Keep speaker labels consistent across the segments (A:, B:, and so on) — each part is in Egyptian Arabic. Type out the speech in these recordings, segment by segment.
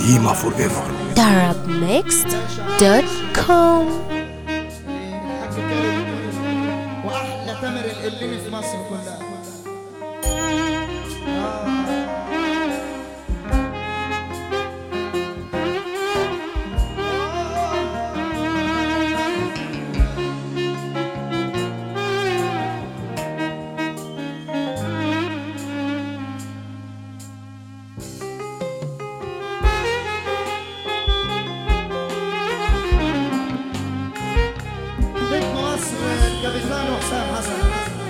A: Hima forever.
B: darabmixed.com
C: الحاج كريم واحلى تامر القليمي في مصر كلها نجم مصر الكابيتان حسام حسن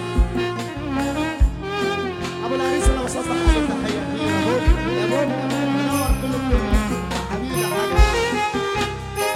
C: ابو العريس انا وصلت حاجه تحيه يا بوب يا بوب منور كل الدنيا حبيبي يا حاج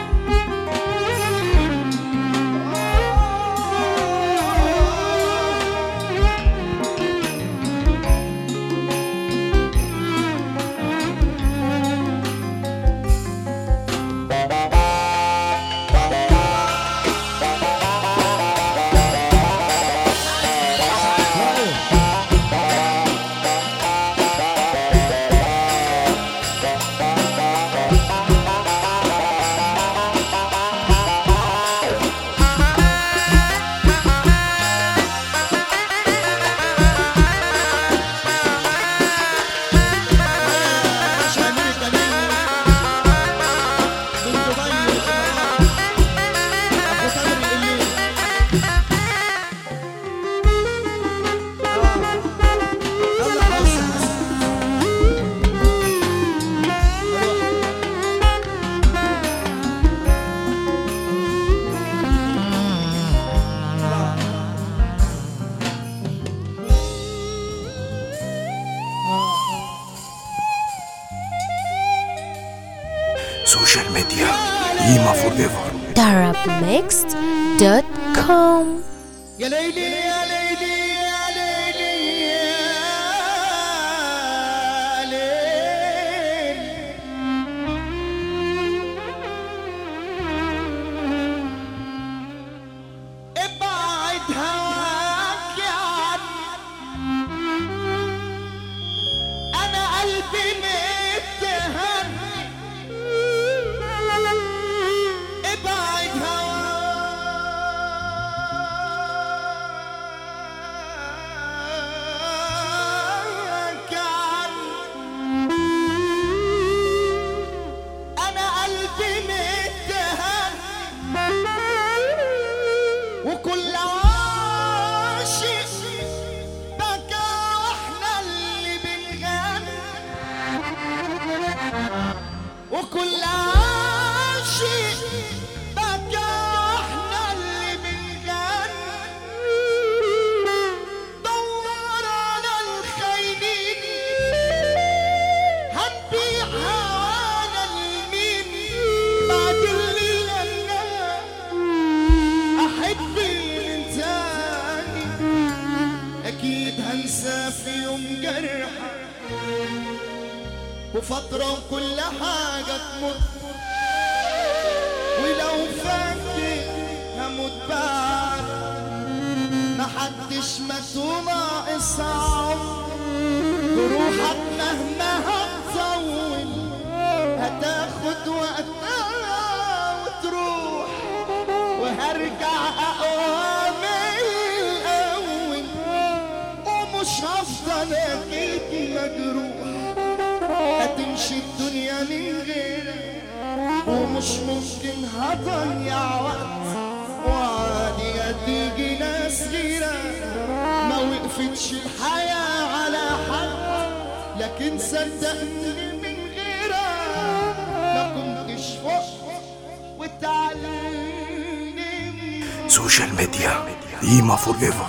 C: باشا امير الجميل من دبي الامارات ابو تامر القليمي يلا حسن
A: Social media. Hima forever.
B: darabmixed.com
C: يا ليلي يا ليلي يا ليلي يا ليلي ابعد هواك يا عم انا قلبي متهم ابعد هواك عني انا قلبي متهم وكل عاشق بكى واحنا اللي بنغني وكل عاشق بكى احنا اللي بنغني دور على الخاينين هنبيع هوانا لمين بعد اللي غناه احب الانسان اكيد هنسى في يوم جرحك وفترة وكل حاجة تمر ولو فاكر هموت بعد ما حدش مات وناقص عمر جروحك مهما هتطول هتاخد وقتها وتروح وهرجع اقوى من الاول ومش هفضل اكيد مجروح هتمشي الدنيا من غيرك ومش ممكن هضيع وقت وعادي هتيجي ناس غيرك ما وقفتش الحياة على حد لكن صدقني من غيرك ما كنتش فوق وتعلمني
A: Social media. Hima forever.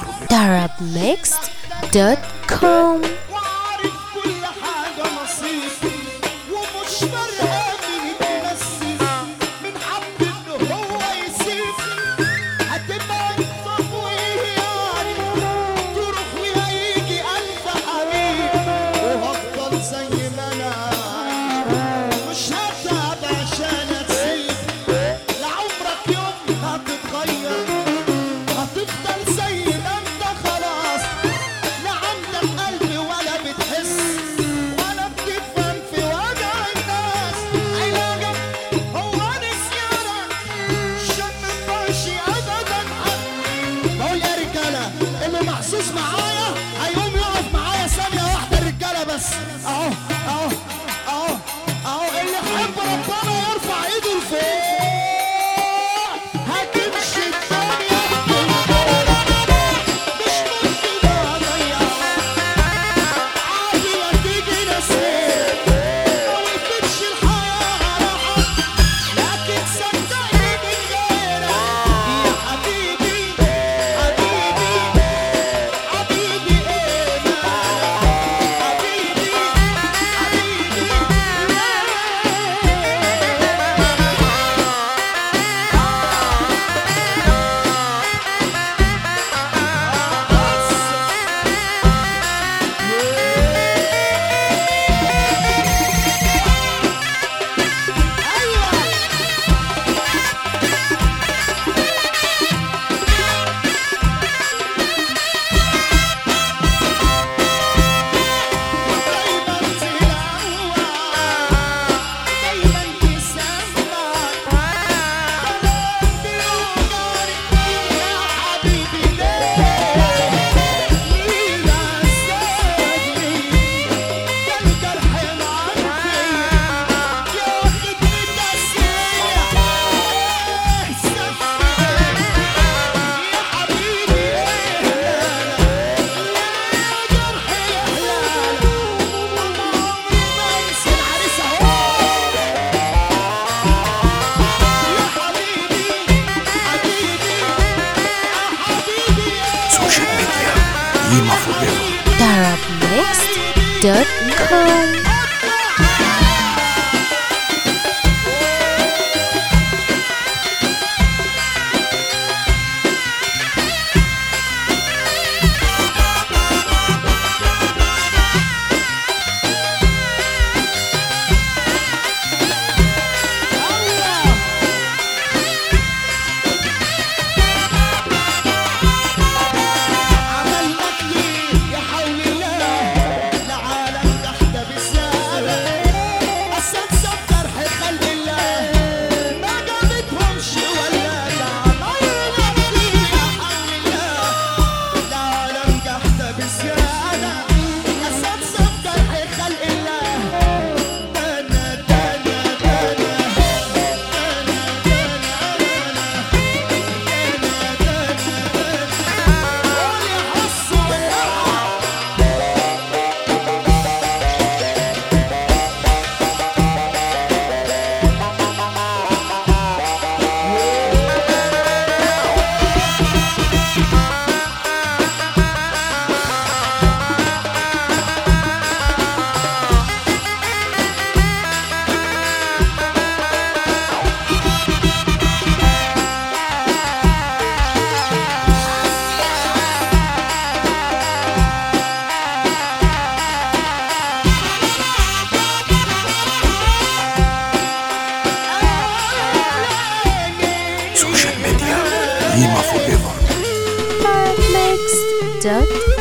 B: darabmixed.com
C: وعارف كل حاجة نصيبي ومش فارقة مين يتمثل من حب إن هو يسيبني هتبقى أنت ويعني تروح وهيجي ألف حبيب وهفضل زي ما أنا عايش مش هتعب عشان أسيب لعمرك يوم هتتغير هتفضل زي ما انت خلاص لا عندك قلب ولا محظوظ معايا هيقوم يقف معايا ثانية واحدة الرجالة بس اهو اهو اهو اهو اللي يحب ربنا يرفع ايده لفوق هتمشي الدنيا مش ممكن اضيع عادي لا تيجي نسيت وتمشي الحياة راحة لكن صدقني من غيرك يا حبيبي حبيبي حبيبي ايه مالك حبيبي حبيبي ايوه دايما تلاوى دايما تسمع كلام بيوجعني يا حبيبي ليه ليه نساني ده الجرح معفي ياخدني تسريح احسن يا حبيبي ايه
A: سوشيال ميديا قيمة فور ايفر
B: Darabmixed.com
C: عملك لي يا حول الله لعالم تحت بسالة أسد جرح خلق الله ما جابتهمش ولا عملك لي يا حول الله لعالم تحت بسالة أسد جرح خلق الله أنا أنا أنا
A: سوشيال ميديا قيمة فور ايفر
B: Darabmixed.com